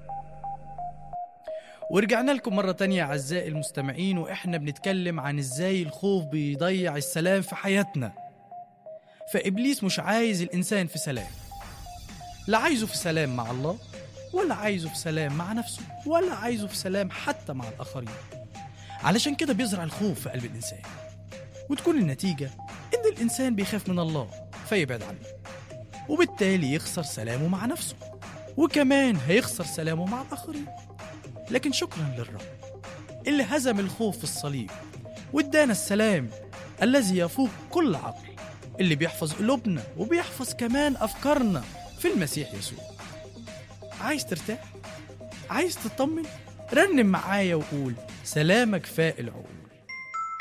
ورجعنا لكم مرة تانية أعزائي المستمعين وإحنا بنتكلم عن إزاي الخوف بيضيع السلام في حياتنا فإبليس مش عايز الإنسان في سلام لا عايزه في سلام مع الله ولا عايزه في سلام مع نفسه ولا عايزه في سلام حتى مع الآخرين علشان كده بيزرع الخوف في قلب الإنسان وتكون النتيجة إن الإنسان بيخاف من الله فيبعد عنه وبالتالي يخسر سلامه مع نفسه وكمان هيخسر سلامه مع الآخرين لكن شكرا للرب اللي هزم الخوف في الصليب وادانا السلام الذي يفوق كل عقل اللي بيحفظ قلوبنا وبيحفظ كمان أفكارنا في المسيح يسوع عايز ترتاح؟ عايز تطمن؟ رنم معايا وقول سلامك فاق العقول